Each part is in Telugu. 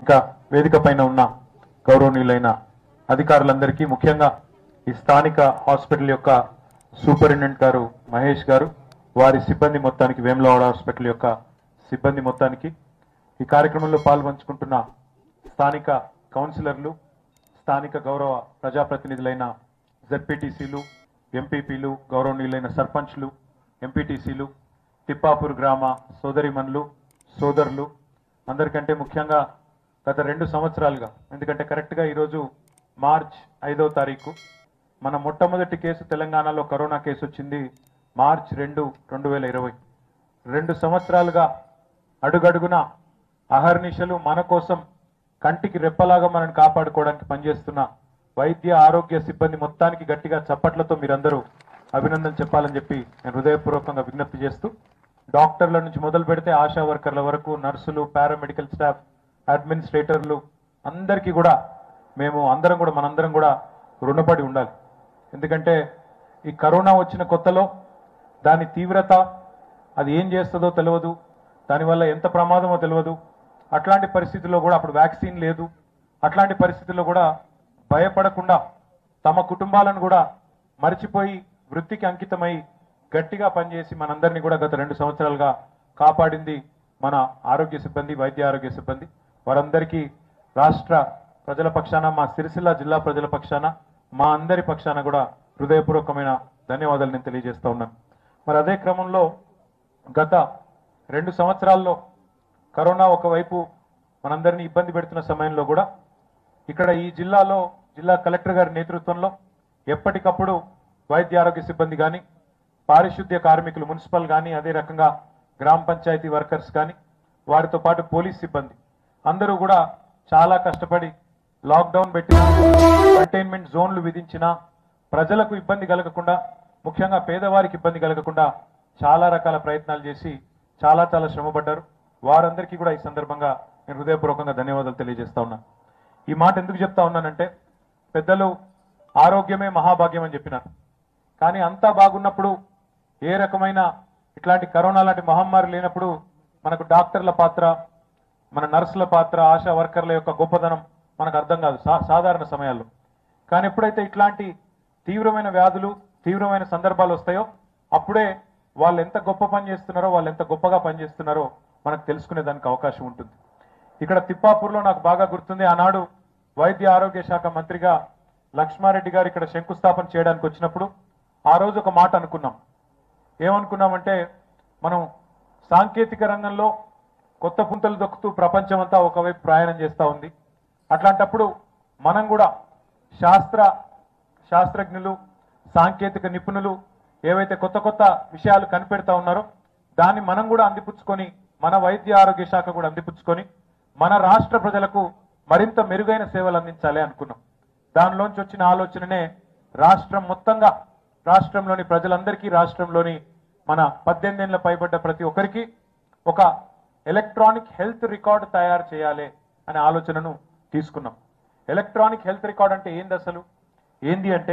ఇంకా వేదిక పైన ఉన్న గౌరవనీయులైన అధికారులందరికీ ముఖ్యంగా ఈ స్థానిక హాస్పిటల్ యొక్క సూపరింటెండెంట్ గారు మహేష్ గారు వారి సిబ్బంది మొత్తానికి వేములవాడ హాస్పిటల్ యొక్క సిబ్బంది మొత్తానికి ఈ కార్యక్రమంలో పాల్పంచుకుంటున్న స్థానిక కౌన్సిలర్లు స్థానిక గౌరవ ప్రజాప్రతినిధులైన జెడ్పీటీసీలు ఎంపీపీలు గౌరవనీయులైన సర్పంచ్లు ఎంపీటీసీలు తిప్పాపూర్ గ్రామ సోదరిమన్లు సోదరులు అందరికంటే ముఖ్యంగా గత రెండు సంవత్సరాలుగా ఎందుకంటే కరెక్ట్గా ఈరోజు మార్చ్ ఐదో తారీఖు మన మొట్టమొదటి కేసు తెలంగాణలో కరోనా కేసు వచ్చింది మార్చ్ రెండు రెండు వేల ఇరవై రెండు సంవత్సరాలుగా అడుగడుగున అహర్నిశలు మన కోసం కంటికి రెప్పలాగా మనం కాపాడుకోవడానికి పనిచేస్తున్న వైద్య ఆరోగ్య సిబ్బంది మొత్తానికి గట్టిగా చప్పట్లతో మీరందరూ అభినందన చెప్పాలని చెప్పి నేను హృదయపూర్వకంగా విజ్ఞప్తి చేస్తూ డాక్టర్ల నుంచి మొదలు పెడితే ఆశా వర్కర్ల వరకు నర్సులు పారామెడికల్ స్టాఫ్ అడ్మినిస్ట్రేటర్లు అందరికీ కూడా మేము అందరం కూడా మనందరం కూడా రుణపడి ఉండాలి ఎందుకంటే ఈ కరోనా వచ్చిన కొత్తలో దాని తీవ్రత అది ఏం చేస్తుందో తెలియదు దానివల్ల ఎంత ప్రమాదమో తెలియదు అట్లాంటి పరిస్థితుల్లో కూడా అప్పుడు వ్యాక్సిన్ లేదు అట్లాంటి పరిస్థితుల్లో కూడా భయపడకుండా తమ కుటుంబాలను కూడా మరిచిపోయి వృత్తికి అంకితమై గట్టిగా పనిచేసి మనందరినీ కూడా గత రెండు సంవత్సరాలుగా కాపాడింది మన ఆరోగ్య సిబ్బంది వైద్య ఆరోగ్య సిబ్బంది వారందరికీ రాష్ట్ర ప్రజల పక్షాన మా సిరిసిల్ల జిల్లా ప్రజల పక్షాన మా అందరి పక్షాన కూడా హృదయపూర్వకమైన ధన్యవాదాలు నేను తెలియజేస్తా ఉన్నాను మరి అదే క్రమంలో గత రెండు సంవత్సరాల్లో కరోనా ఒకవైపు మనందరినీ ఇబ్బంది పెడుతున్న సమయంలో కూడా ఇక్కడ ఈ జిల్లాలో జిల్లా కలెక్టర్ గారి నేతృత్వంలో ఎప్పటికప్పుడు వైద్య ఆరోగ్య సిబ్బంది కానీ పారిశుద్ధ్య కార్మికులు మున్సిపల్ కానీ అదే రకంగా గ్రామ పంచాయతీ వర్కర్స్ కానీ వారితో పాటు పోలీస్ సిబ్బంది అందరూ కూడా చాలా కష్టపడి లాక్డౌన్ పెట్టిన కంటైన్మెంట్ జోన్లు విధించిన ప్రజలకు ఇబ్బంది కలగకుండా ముఖ్యంగా పేదవారికి ఇబ్బంది కలగకుండా చాలా రకాల ప్రయత్నాలు చేసి చాలా చాలా శ్రమపడ్డారు వారందరికీ కూడా ఈ సందర్భంగా నేను హృదయపూర్వకంగా ధన్యవాదాలు తెలియజేస్తా ఉన్నా ఈ మాట ఎందుకు చెప్తా ఉన్నానంటే పెద్దలు ఆరోగ్యమే మహాభాగ్యం అని చెప్పినారు కానీ అంతా బాగున్నప్పుడు ఏ రకమైన ఇట్లాంటి కరోనా లాంటి మహమ్మారి లేనప్పుడు మనకు డాక్టర్ల పాత్ర మన నర్సుల పాత్ర ఆశా వర్కర్ల యొక్క గొప్పదనం మనకు అర్థం కాదు సా- సాధారణ సమయాల్లో కానీ ఎప్పుడైతే ఇట్లాంటి తీవ్రమైన వ్యాధులు తీవ్రమైన సందర్భాలు వస్తాయో అప్పుడే వాళ్ళు ఎంత గొప్ప పని చేస్తున్నారో వాళ్ళు ఎంత గొప్పగా పనిచేస్తున్నారో మనకు తెలుసుకునే దానికి అవకాశం ఉంటుంది ఇక్కడ తిప్పాపూర్లో నాకు బాగా గుర్తుంది ఆనాడు వైద్య ఆరోగ్య శాఖ మంత్రిగా లక్ష్మారెడ్డి గారు ఇక్కడ శంకుస్థాపన చేయడానికి వచ్చినప్పుడు ఆ రోజు ఒక మాట అనుకున్నాం ఏమనుకున్నామంటే మనం సాంకేతిక రంగంలో కొత్త పుంతలు దొక్కుతూ ప్రపంచం అంతా ఒకవైపు ప్రయాణం చేస్తూ ఉంది అట్లాంటప్పుడు మనం కూడా శాస్త్ర శాస్త్రజ్ఞులు సాంకేతిక నిపుణులు ఏవైతే కొత్త కొత్త విషయాలు కనిపెడతా ఉన్నారో దాన్ని మనం కూడా అందిపుచ్చుకొని మన వైద్య ఆరోగ్య శాఖ కూడా అందిపుచ్చుకొని మన రాష్ట్ర ప్రజలకు మరింత మెరుగైన సేవలు అందించాలి అనుకున్నాం దానిలోంచి వచ్చిన ఆలోచననే రాష్ట్రం మొత్తంగా రాష్ట్రంలోని ప్రజలందరికీ రాష్ట్రంలోని మన పద్దెనిమిది ఏళ్ళ పైబడ్డ ప్రతి ఒక్కరికి ఒక ఎలక్ట్రానిక్ హెల్త్ రికార్డ్ తయారు చేయాలి అనే ఆలోచనను తీసుకున్నాం ఎలక్ట్రానిక్ హెల్త్ రికార్డ్ అంటే ఏంది అసలు ఏంది అంటే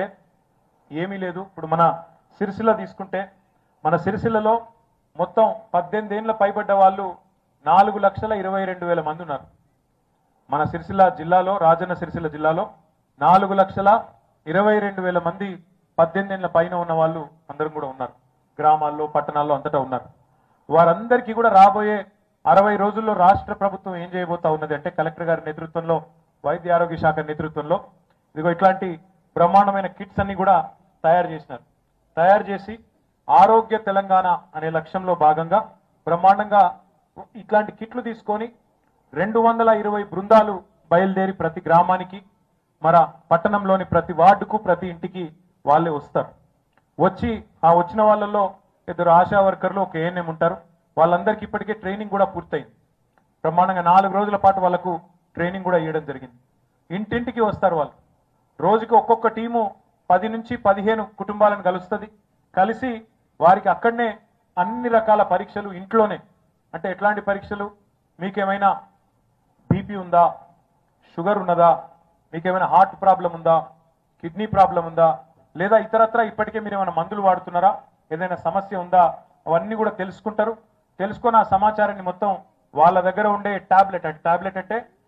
ఏమీ లేదు ఇప్పుడు మన సిరిసిల్ల తీసుకుంటే మన సిరిసిల్లలో మొత్తం పద్దెనిమిది ఏళ్ళ పైబడ్డ వాళ్ళు నాలుగు లక్షల ఇరవై రెండు వేల మంది ఉన్నారు మన సిరిసిల్ల జిల్లాలో రాజన్న సిరిసిల్ల జిల్లాలో నాలుగు లక్షల ఇరవై రెండు వేల మంది పద్దెనిమిది ఏళ్ళ పైన ఉన్న వాళ్ళు అందరం కూడా ఉన్నారు గ్రామాల్లో పట్టణాల్లో అంతటా ఉన్నారు వారందరికీ కూడా రాబోయే అరవై రోజుల్లో రాష్ట్ర ప్రభుత్వం ఏం చేయబోతా ఉన్నది అంటే కలెక్టర్ గారి నేతృత్వంలో వైద్య ఆరోగ్య శాఖ నేతృత్వంలో ఇదిగో ఇట్లాంటి బ్రహ్మాండమైన కిట్స్ అన్ని కూడా తయారు చేసినారు తయారు చేసి ఆరోగ్య తెలంగాణ అనే లక్ష్యంలో భాగంగా బ్రహ్మాండంగా ఇట్లాంటి కిట్లు తీసుకొని రెండు వందల ఇరవై బృందాలు బయలుదేరి ప్రతి గ్రామానికి మన పట్టణంలోని ప్రతి వార్డుకు ప్రతి ఇంటికి వాళ్ళే వస్తారు వచ్చి ఆ వచ్చిన వాళ్ళల్లో ఇద్దరు ఆశా వర్కర్లు ఒక ఏఎన్ఎం ఉంటారు వాళ్ళందరికీ ఇప్పటికే ట్రైనింగ్ కూడా పూర్తయింది బ్రహ్మాండంగా నాలుగు రోజుల పాటు వాళ్ళకు ట్రైనింగ్ కూడా ఇవ్వడం జరిగింది ఇంటింటికి వస్తారు వాళ్ళు రోజుకి ఒక్కొక్క టీము పది నుంచి పదిహేను కుటుంబాలను కలుస్తుంది కలిసి వారికి అక్కడనే అన్ని రకాల పరీక్షలు ఇంట్లోనే అంటే ఎట్లాంటి పరీక్షలు మీకేమైనా బీపీ ఉందా షుగర్ ఉన్నదా మీకేమైనా హార్ట్ ప్రాబ్లం ఉందా కిడ్నీ ప్రాబ్లం ఉందా లేదా ఇతరత్ర ఇప్పటికే మీరు ఏమైనా మందులు వాడుతున్నారా ఏదైనా సమస్య ఉందా అవన్నీ కూడా తెలుసుకుంటారు తెలుసుకొని ఆ సమాచారాన్ని మొత్తం వాళ్ళ దగ్గర ఉండే టాబ్లెట్ అంటే టాబ్లెట్ అంటే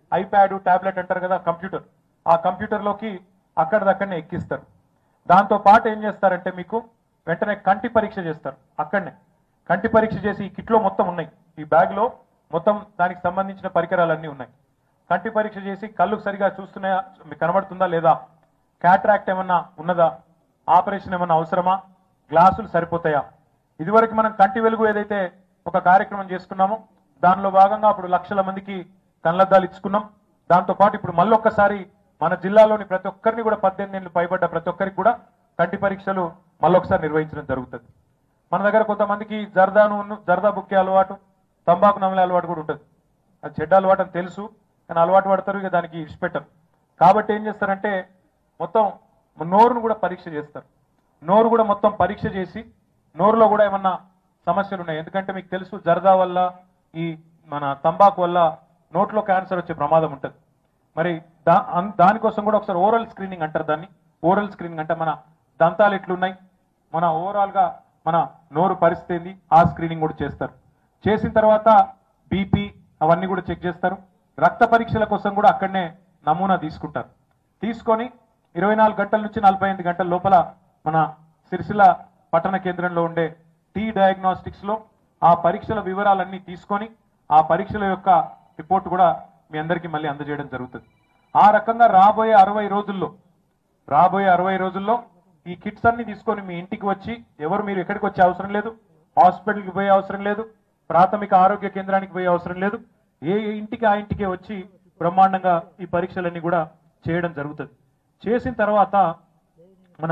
ఐప్యాడ్ టాబ్లెట్ అంటారు కదా కంప్యూటర్ ఆ కంప్యూటర్లోకి అక్కడిదక్కడనే ఎక్కిస్తారు దాంతో పాటు ఏం చేస్తారంటే మీకు వెంటనే కంటి పరీక్ష చేస్తారు అక్కడనే కంటి పరీక్ష చేసి ఈ కిట్లో మొత్తం ఉన్నాయి ఈ బ్యాగ్లో మొత్తం దానికి సంబంధించిన పరికరాలన్నీ ఉన్నాయి కంటి పరీక్ష చేసి కళ్ళు సరిగా చూస్తున్నాయా మీకు కనబడుతుందా లేదా క్యాట్రాక్ట్ ఏమన్నా ఉన్నదా ఆపరేషన్ ఏమన్నా అవసరమా గ్లాసులు సరిపోతాయా ఇదివరకు మనం కంటి వెలుగు ఏదైతే ఒక కార్యక్రమం చేసుకున్నామో దానిలో భాగంగా అప్పుడు లక్షల మందికి కళ్ళద్దాలు ఇచ్చుకున్నాం దాంతో పాటు ఇప్పుడు మళ్ళొక్కసారి మన జిల్లాలోని ప్రతి ఒక్కరిని కూడా పద్దెనిమిది ఏళ్ళు పైబడ్డ ప్రతి ఒక్కరికి కూడా కంటి పరీక్షలు మళ్ళొకసారి నిర్వహించడం జరుగుతుంది మన దగ్గర కొంతమందికి జర్దాను జర్దా బుక్కే అలవాటు తంబాకు నమలే అలవాటు కూడా ఉంటుంది అది చెడ్డ అలవాటు అని తెలుసు కానీ అలవాటు పడతారు ఇక దానికి ఇష్టపెట్టరు కాబట్టి ఏం చేస్తారంటే మొత్తం నోరును కూడా పరీక్ష చేస్తారు నోరు కూడా మొత్తం పరీక్ష చేసి నోరులో కూడా ఏమన్నా సమస్యలు ఉన్నాయి ఎందుకంటే మీకు తెలుసు జర్దా వల్ల ఈ మన తంబాకు వల్ల నోట్లో క్యాన్సర్ వచ్చే ప్రమాదం ఉంటుంది మరి దా అన్- దానికోసం కూడా ఒకసారి ఓరల్ స్క్రీనింగ్ అంటారు దాన్ని ఓరల్ స్క్రీనింగ్ అంటే మన దంతాలు ఎట్లున్నాయి మన ఓవరాల్ గా మన నోరు పరిస్థితి ఏంది ఆ స్క్రీనింగ్ కూడా చేస్తారు చేసిన తర్వాత బీపీ అవన్నీ కూడా చెక్ చేస్తారు రక్త పరీక్షల కోసం కూడా అక్కడనే నమూనా తీసుకుంటారు తీసుకొని ఇరవై నాలుగు గంటల నుంచి నలభై ఎనిమిది గంటల లోపల మన సిరిసిల్ల పట్టణ కేంద్రంలో ఉండే టీ డయాగ్నోస్టిక్స్ లో ఆ పరీక్షల వివరాలన్నీ తీసుకొని ఆ పరీక్షల యొక్క రిపోర్ట్ కూడా మీ అందరికీ మళ్ళీ అందజేయడం జరుగుతుంది ఆ రకంగా రాబోయే అరవై రోజుల్లో రాబోయే అరవై రోజుల్లో ఈ కిట్స్ అన్ని తీసుకొని మీ ఇంటికి వచ్చి ఎవరు మీరు ఎక్కడికి వచ్చే అవసరం లేదు హాస్పిటల్కి పోయే అవసరం లేదు ప్రాథమిక ఆరోగ్య కేంద్రానికి పోయే అవసరం లేదు ఏ ఇంటికి ఆ ఇంటికే వచ్చి బ్రహ్మాండంగా ఈ పరీక్షలన్నీ కూడా చేయడం జరుగుతుంది చేసిన తర్వాత మన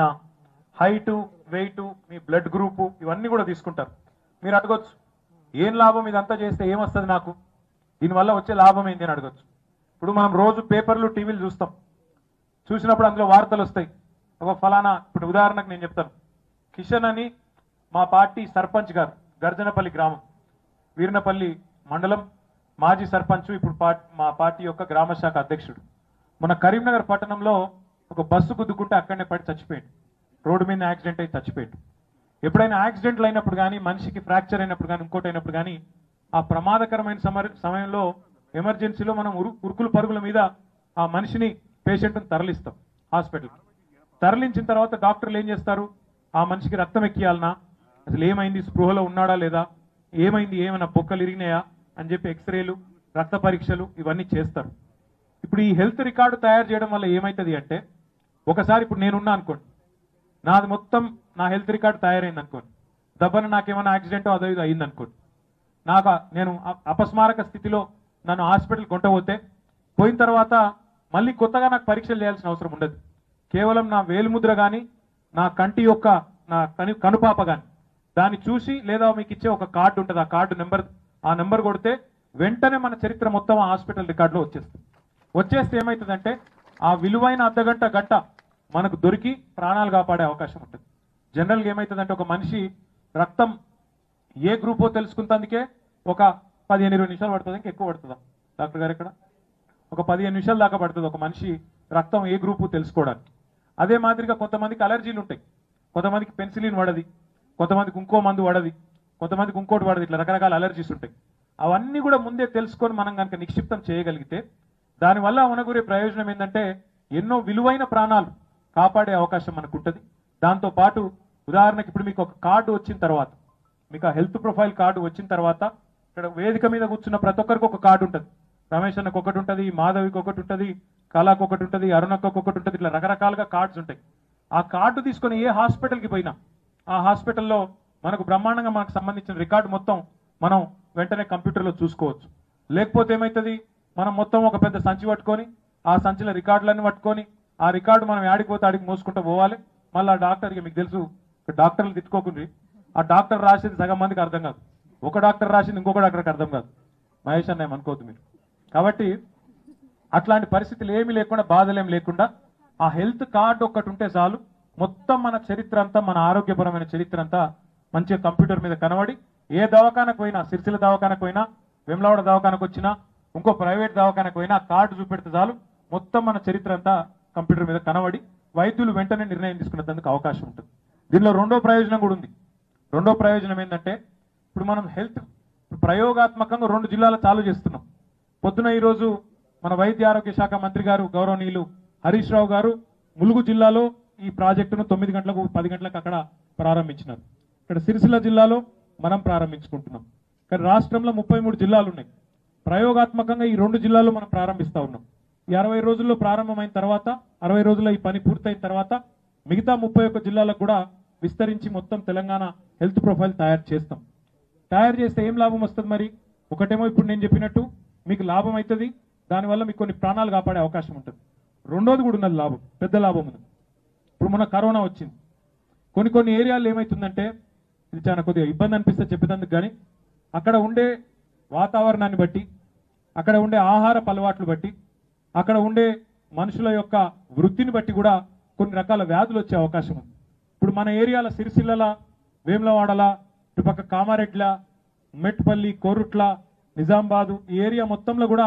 హైటు వెయిట్ మీ బ్లడ్ గ్రూపు ఇవన్నీ కూడా తీసుకుంటారు మీరు అడగొచ్చు ఏం లాభం ఇదంతా చేస్తే ఏమొస్తుంది నాకు దీనివల్ల వచ్చే లాభం ఏంటి అని అడగొచ్చు ఇప్పుడు మనం రోజు పేపర్లు టీవీలు చూస్తాం చూసినప్పుడు అందులో వార్తలు వస్తాయి ఒక ఫలానా ఇప్పుడు ఉదాహరణకు నేను చెప్తాను కిషన్ అని మా పార్టీ సర్పంచ్ గారు గర్జనపల్లి గ్రామం వీరినపల్లి మండలం మాజీ సర్పంచ్ ఇప్పుడు పార్ట్- మా పార్టీ యొక్క గ్రామ శాఖ అధ్యక్షుడు మన కరీంనగర్ పట్టణంలో ఒక బస్సు గుద్దుకుంటే అక్కడనే పడి చచ్చిపోయాడు రోడ్డు మీద యాక్సిడెంట్ అయి చచ్చిపోయాడు ఎప్పుడైనా యాక్సిడెంట్లు అయినప్పుడు కానీ మనిషికి ఫ్రాక్చర్ అయినప్పుడు కానీ ఇంకోటి అయినప్పుడు కానీ ఆ ప్రమాదకరమైన సమర- సమయంలో ఎమర్జెన్సీలో మనం ఉరు- ఉరుకులు పరుగుల మీద ఆ మనిషిని పేషెంట్ని తరలిస్తాం హాస్పిటల్కి తరలించిన తర్వాత డాక్టర్లు ఏం చేస్తారు ఆ మనిషికి రక్తం ఎక్కియాలనా అసలు ఏమైంది స్పృహలో ఉన్నాడా లేదా ఏమైంది ఏమైనా బొక్కలు ఇరిగినాయా అని చెప్పి ఎక్స్రేలు రక్త పరీక్షలు ఇవన్నీ చేస్తారు ఇప్పుడు ఈ హెల్త్ రికార్డు తయారు చేయడం వల్ల ఏమవుతుంది అంటే ఒకసారి ఇప్పుడు నేనున్నా అనుకోండి నాది మొత్తం నా హెల్త్ రికార్డు తయారైంది అనుకోండి దెబ్బన నాకేమైనా యాక్సిడెంట్ అదో ఇది అయింది అనుకోండి నాకు ఆ- నేను అ- అపస్మారక స్థితిలో నన్ను హాస్పిటల్ కొంటపోతే పోయిన తర్వాత మళ్ళీ కొత్తగా నాకు పరీక్షలు చేయాల్సిన అవసరం ఉండదు కేవలం నా వేలుముద్ర కానీ నా కంటి యొక్క నా కను కనుపాప కానీ దాన్ని చూసి లేదా మీకు ఇచ్చే ఒక కార్డు ఉంటుంది ఆ కార్డు నెంబర్ ఆ నెంబర్ కొడితే వెంటనే మన చరిత్ర మొత్తం ఆ హాస్పిటల్ రికార్డులో వచ్చేస్తుంది వచ్చేస్తే ఏమవుతుందంటే ఆ విలువైన అర్ధగంట గంట మనకు దొరికి ప్రాణాలు కాపాడే అవకాశం ఉంటుంది జనరల్గా ఏమవుతుందంటే ఒక మనిషి రక్తం ఏ గ్రూపో తెలుసుకున్నందుకే ఒక పదిహేను ఇరవై నిమిషాలు పడుతుంది ఇంకా ఎక్కువ పడుతుందా డాక్టర్ గారు ఇక్కడ ఒక పదిహేను నిమిషాల దాకా పడుతుంది ఒక మనిషి రక్తం ఏ గ్రూపు తెలుసుకోవడానికి అదే మాదిరిగా కొంతమందికి అలర్జీలు ఉంటాయి కొంతమందికి పెన్సిలిన్ పడది కొంతమందికి ఇంకో మందు పడది కొంతమందికి ఇంకోటి పడదు ఇట్లా రకరకాల అలర్జీస్ ఉంటాయి అవన్నీ కూడా ముందే తెలుసుకొని మనం కనుక నిక్షిప్తం చేయగలిగితే దానివల్ల మనగురే ప్రయోజనం ఏంటంటే ఎన్నో విలువైన ప్రాణాలు కాపాడే అవకాశం మనకు ఉంటుంది దాంతో పాటు ఉదాహరణకి ఇప్పుడు మీకు ఒక కార్డు వచ్చిన తర్వాత మీకు ఆ హెల్త్ ప్రొఫైల్ కార్డు వచ్చిన తర్వాత ఇక్కడ వేదిక మీద కూర్చున్న ప్రతి ఒక్కరికి ఒక కార్డు ఉంటుంది రమేష్ అన్నకు ఒకటి ఉంటుంది మాధవికి ఒకటి ఉంటుంది కళకు ఒకటి ఉంటుంది అరుణకు ఒకటి ఉంటుంది ఇట్లా రకరకాలుగా కార్డ్స్ ఉంటాయి ఆ కార్డు తీసుకొని ఏ హాస్పిటల్కి పోయినా ఆ హాస్పిటల్లో మనకు బ్రహ్మాండంగా మనకు సంబంధించిన రికార్డు మొత్తం మనం వెంటనే కంప్యూటర్లో చూసుకోవచ్చు లేకపోతే ఏమవుతుంది మనం మొత్తం ఒక పెద్ద సంచి పట్టుకొని ఆ సంచిలో రికార్డులన్నీ పట్టుకొని ఆ రికార్డు మనం ఆడిపోతే ఆడికి మోసుకుంటూ పోవాలి మళ్ళీ ఆ డాక్టర్కి మీకు తెలుసు ఇక్కడ డాక్టర్లు తిట్టుకోకుండ్రి ఆ డాక్టర్ రాసేది సగం మందికి అర్థం కాదు ఒక డాక్టర్ రాసింది ఇంకొక డాక్టర్కి అర్థం కాదు మహేష్ అన్న ఏమనుకోవద్దు మీరు కాబట్టి అట్లాంటి పరిస్థితులు ఏమీ లేకుండా బాధలు ఏమి లేకుండా ఆ హెల్త్ కార్డు ఒక్కటి ఉంటే చాలు మొత్తం మన చరిత్ర అంతా మన ఆరోగ్యపరమైన చరిత్ర అంతా మంచిగా కంప్యూటర్ మీద కనబడి ఏ దవాఖానకు పోయినా సిరిసిల్ల దవాఖానకు పోయినా వెమ్లవాడ దవాఖానకు వచ్చినా ఇంకో ప్రైవేట్ దవాఖానకు పోయినా ఆ కార్డు చూపెడితే చాలు మొత్తం మన చరిత్ర అంతా కంప్యూటర్ మీద కనబడి వైద్యులు వెంటనే నిర్ణయం తీసుకునేందుకు అవకాశం ఉంటుంది దీనిలో రెండో ప్రయోజనం కూడా ఉంది రెండో ప్రయోజనం ఏంటంటే ఇప్పుడు మనం హెల్త్ ప్రయోగాత్మకంగా రెండు జిల్లాలు చాలు చేస్తున్నాం పొద్దున ఈరోజు మన వైద్య ఆరోగ్య శాఖ మంత్రి గారు గౌరవనీయులు హరీష్ రావు గారు ములుగు జిల్లాలో ఈ ప్రాజెక్టును తొమ్మిది గంటలకు పది గంటలకు అక్కడ ప్రారంభించినారు ఇక్కడ సిరిసిల్ల జిల్లాలో మనం ప్రారంభించుకుంటున్నాం కానీ రాష్ట్రంలో ముప్పై మూడు జిల్లాలు ఉన్నాయి ప్రయోగాత్మకంగా ఈ రెండు జిల్లాల్లో మనం ప్రారంభిస్తా ఉన్నాం ఈ అరవై రోజుల్లో ప్రారంభమైన తర్వాత అరవై రోజుల్లో ఈ పని పూర్తయిన తర్వాత మిగతా ముప్పై ఒక్క జిల్లాలకు కూడా విస్తరించి మొత్తం తెలంగాణ హెల్త్ ప్రొఫైల్ తయారు చేస్తాం తయారు చేస్తే ఏం లాభం వస్తుంది మరి ఒకటేమో ఇప్పుడు నేను చెప్పినట్టు మీకు లాభం అవుతుంది దానివల్ల మీకు కొన్ని ప్రాణాలు కాపాడే అవకాశం ఉంటుంది రెండోది కూడా ఉన్నది లాభం పెద్ద లాభం ఉంది ఇప్పుడు మొన్న కరోనా వచ్చింది కొన్ని కొన్ని ఏరియాల్లో ఏమవుతుందంటే ఇది చాలా కొద్దిగా ఇబ్బంది అనిపిస్తే చెప్పేందుకు కానీ అక్కడ ఉండే వాతావరణాన్ని బట్టి అక్కడ ఉండే ఆహారపు అలవాట్లు బట్టి అక్కడ ఉండే మనుషుల యొక్క వృత్తిని బట్టి కూడా కొన్ని రకాల వ్యాధులు వచ్చే అవకాశం ఉంది ఇప్పుడు మన ఏరియాల సిరిసిల్లల వేములవాడల ఇటుపక్క కామారెడ్ల మెట్పల్లి కోరుట్ల నిజామాబాదు ఈ ఏరియా మొత్తంలో కూడా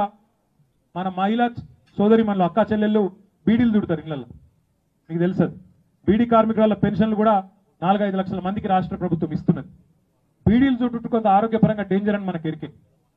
మన మహిళా సోదరి మనలో అక్కా చెల్లెళ్ళు బీడీలు దుడతారు ఇళ్ళల్లో మీకు తెలుసు అది. బీడీ కార్మికుల పెన్షన్లు కూడా నాలుగైదు లక్షల మందికి రాష్ట్ర ప్రభుత్వం ఇస్తున్నది బీడీలు చుట్టూ కొంత ఆరోగ్యపరంగా డేంజర్ అని మనకు ఎరికే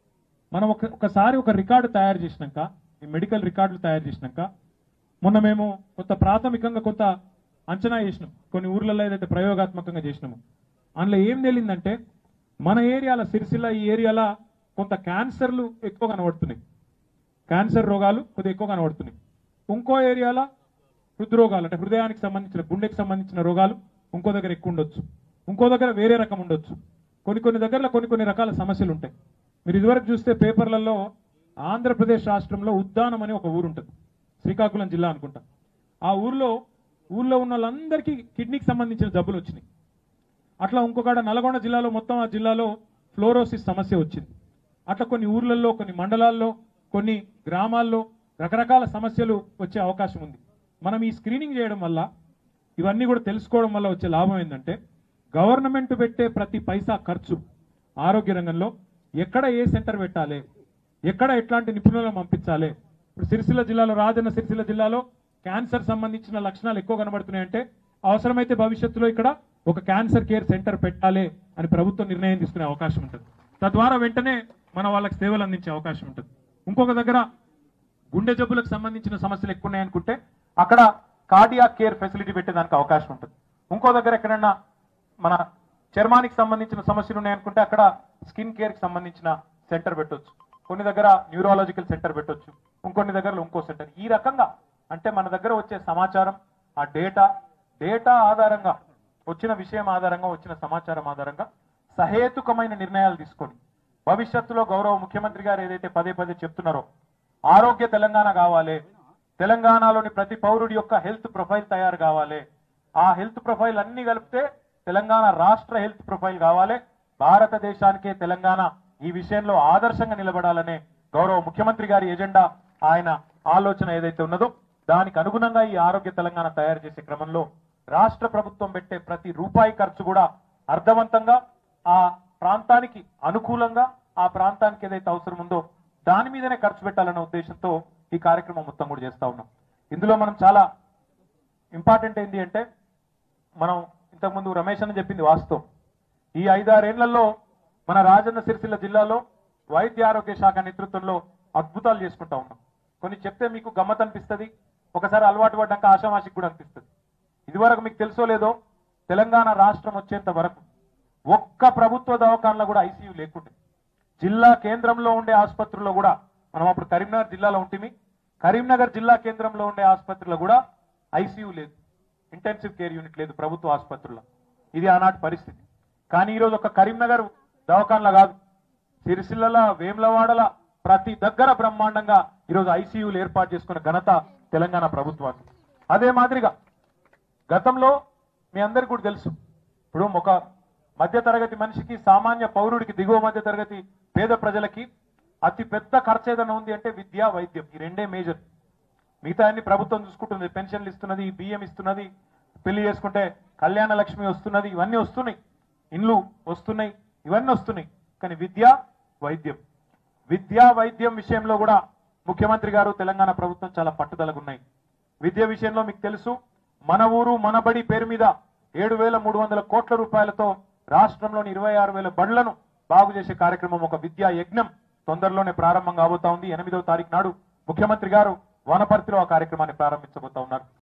మనం ఒక ఒకసారి ఒక రికార్డు తయారు చేసినాక ఈ మెడికల్ రికార్డులు తయారు చేసినాక మొన్న మేము కొంత ప్రాథమికంగా కొంత అంచనా చేసినాం కొన్ని ఊర్లలో ఏదైతే ప్రయోగాత్మకంగా చేసినాము అందులో ఏం తేలిందంటే మన ఏరియాల సిరిసిల్ల ఈ ఏరియాల కొంత క్యాన్సర్లు ఎక్కువ కనబడుతున్నాయి క్యాన్సర్ రోగాలు కొద్దిగా ఎక్కువ కనబడుతున్నాయి ఇంకో ఏరియాలో హృద్రోగాలు అంటే హృదయానికి సంబంధించిన గుండెకి సంబంధించిన రోగాలు ఇంకో దగ్గర ఎక్కువ ఉండొచ్చు ఇంకో దగ్గర వేరే రకం ఉండొచ్చు కొన్ని కొన్ని దగ్గరలో కొన్ని కొన్ని రకాల సమస్యలు ఉంటాయి మీరు ఇదివరకు చూస్తే పేపర్లలో ఆంధ్రప్రదేశ్ రాష్ట్రంలో ఉద్దానం అని ఒక ఊరు ఉంటుంది శ్రీకాకుళం జిల్లా అనుకుంటా ఆ ఊర్లో ఊర్లో ఉన్న వాళ్ళందరికీ కిడ్నీకి సంబంధించిన జబ్బులు వచ్చినాయి అట్లా ఇంకొకడ నల్గొండ జిల్లాలో మొత్తం ఆ జిల్లాలో ఫ్లోరోసిస్ సమస్య వచ్చింది అట్లా కొన్ని ఊర్లలో కొన్ని మండలాల్లో కొన్ని గ్రామాల్లో రకరకాల సమస్యలు వచ్చే అవకాశం ఉంది మనం ఈ స్క్రీనింగ్ చేయడం వల్ల ఇవన్నీ కూడా తెలుసుకోవడం వల్ల వచ్చే లాభం ఏంటంటే గవర్నమెంట్ పెట్టే ప్రతి పైసా ఖర్చు ఆరోగ్య రంగంలో ఎక్కడ ఏ సెంటర్ పెట్టాలి ఎక్కడ ఎట్లాంటి నిపుణులను పంపించాలి ఇప్పుడు సిరిసిల్ల జిల్లాలో రాజన్న సిరిసిల్ల జిల్లాలో క్యాన్సర్ సంబంధించిన లక్షణాలు ఎక్కువ కనబడుతున్నాయంటే అవసరమైతే భవిష్యత్తులో ఇక్కడ ఒక క్యాన్సర్ కేర్ సెంటర్ పెట్టాలి అని ప్రభుత్వం నిర్ణయం తీసుకునే అవకాశం ఉంటుంది తద్వారా వెంటనే మన వాళ్ళకి సేవలు అందించే అవకాశం ఉంటుంది ఇంకొక దగ్గర గుండె జబ్బులకు సంబంధించిన సమస్యలు ఎక్కువ ఉన్నాయనుకుంటే అక్కడ కార్డియాక్ కేర్ ఫెసిలిటీ పెట్టేదానికి అవకాశం ఉంటుంది ఇంకో దగ్గర ఎక్కడన్నా మన చర్మానికి సంబంధించిన సమస్యలు ఉన్నాయనుకుంటే అక్కడ స్కిన్ కేర్ కి సంబంధించిన సెంటర్ పెట్టొచ్చు కొన్ని దగ్గర న్యూరాలజికల్ సెంటర్ పెట్టొచ్చు ఇంకొన్ని దగ్గర ఇంకో సెంటర్ ఈ రకంగా అంటే మన దగ్గర వచ్చే సమాచారం ఆ డేటా డేటా ఆధారంగా వచ్చిన విషయం ఆధారంగా వచ్చిన సమాచారం ఆధారంగా సహేతుకమైన నిర్ణయాలు తీసుకొని భవిష్యత్తులో గౌరవ ముఖ్యమంత్రి గారు ఏదైతే పదే పదే చెప్తున్నారో ఆరోగ్య తెలంగాణ కావాలి తెలంగాణలోని ప్రతి పౌరుడి యొక్క హెల్త్ ప్రొఫైల్ తయారు కావాలి ఆ హెల్త్ ప్రొఫైల్ అన్ని కలిపితే తెలంగాణ రాష్ట్ర హెల్త్ ప్రొఫైల్ కావాలి భారతదేశానికే తెలంగాణ ఈ విషయంలో ఆదర్శంగా నిలబడాలనే గౌరవ ముఖ్యమంత్రి గారి ఎజెండా ఆయన ఆలోచన ఏదైతే ఉన్నదో దానికి అనుగుణంగా ఈ ఆరోగ్య తెలంగాణ తయారు చేసే క్రమంలో రాష్ట్ర ప్రభుత్వం పెట్టే ప్రతి రూపాయి ఖర్చు కూడా అర్థవంతంగా ఆ ప్రాంతానికి అనుకూలంగా ఆ ప్రాంతానికి ఏదైతే అవసరం ఉందో దాని మీదనే ఖర్చు పెట్టాలన్న ఉద్దేశంతో ఈ కార్యక్రమం మొత్తం కూడా చేస్తా ఉన్నాం ఇందులో మనం చాలా ఇంపార్టెంట్ ఏంటి అంటే మనం ఇంతకుముందు రమేష్ అని చెప్పింది వాస్తవం ఈ ఐదారేళ్లలో మన రాజన్న సిరిసిల్ల జిల్లాలో వైద్య ఆరోగ్య శాఖ నేతృత్వంలో అద్భుతాలు చేసుకుంటా ఉన్నాం కొన్ని చెప్తే మీకు గమ్మత్ అనిపిస్తుంది ఒకసారి అలవాటు పడ్డాక ఆషామాషికి కూడా అనిపిస్తుంది ఇదివరకు మీకు తెలుసో లేదో తెలంగాణ రాష్ట్రం వచ్చేంత వరకు ఒక్క ప్రభుత్వ దవాఖానలో కూడా ఐసీయూ లేకుండే జిల్లా కేంద్రంలో ఉండే ఆసుపత్రుల్లో కూడా మనం అప్పుడు కరీంనగర్ జిల్లాలో ఉంటుంది కరీంనగర్ జిల్లా కేంద్రంలో ఉండే ఆసుపత్రిలో కూడా ఐసీయూ లేదు ఇంటెన్సివ్ కేర్ యూనిట్ లేదు ప్రభుత్వ ఆసుపత్రుల్లో ఇది ఆనాటి పరిస్థితి కానీ ఈరోజు ఒక కరీంనగర్ దవాఖానలో కాదు సిరిసిల్లల వేములవాడల ప్రతి దగ్గర బ్రహ్మాండంగా ఈరోజు ఐసీయూలు ఏర్పాటు చేసుకున్న ఘనత తెలంగాణ ప్రభుత్వానికి అదే మాదిరిగా గతంలో మీ అందరికి కూడా తెలుసు ఇప్పుడు ఒక మధ్య తరగతి మనిషికి సామాన్య పౌరుడికి దిగువ మధ్య తరగతి పేద ప్రజలకి అతి పెద్ద ఖర్చు ఏదైనా ఉంది అంటే విద్య వైద్యం ఈ రెండే మేజర్ మిగతా అన్ని ప్రభుత్వం చూసుకుంటుంది పెన్షన్లు ఇస్తున్నది బియ్యం ఇస్తున్నది పెళ్లి చేసుకుంటే కళ్యాణ లక్ష్మి వస్తున్నది ఇవన్నీ వస్తున్నాయి ఇండ్లు వస్తున్నాయి ఇవన్నీ వస్తున్నాయి కానీ విద్య వైద్యం విద్యా వైద్యం విషయంలో కూడా ముఖ్యమంత్రి గారు తెలంగాణ ప్రభుత్వం చాలా పట్టుదలకు ఉన్నాయి విద్య విషయంలో మీకు తెలుసు మన ఊరు మన బడి పేరు మీద ఏడు వేల మూడు వందల కోట్ల రూపాయలతో రాష్ట్రంలోని ఇరవై ఆరు వేల బడులను బాగు చేసే కార్యక్రమం ఒక విద్యా యజ్ఞం తొందరలోనే ప్రారంభం కాబోతా ఉంది ఎనిమిదవ తారీఖు నాడు ముఖ్యమంత్రి గారు వనపర్తిలో ఆ కార్యక్రమాన్ని ప్రారంభించబోతా ఉన్నారు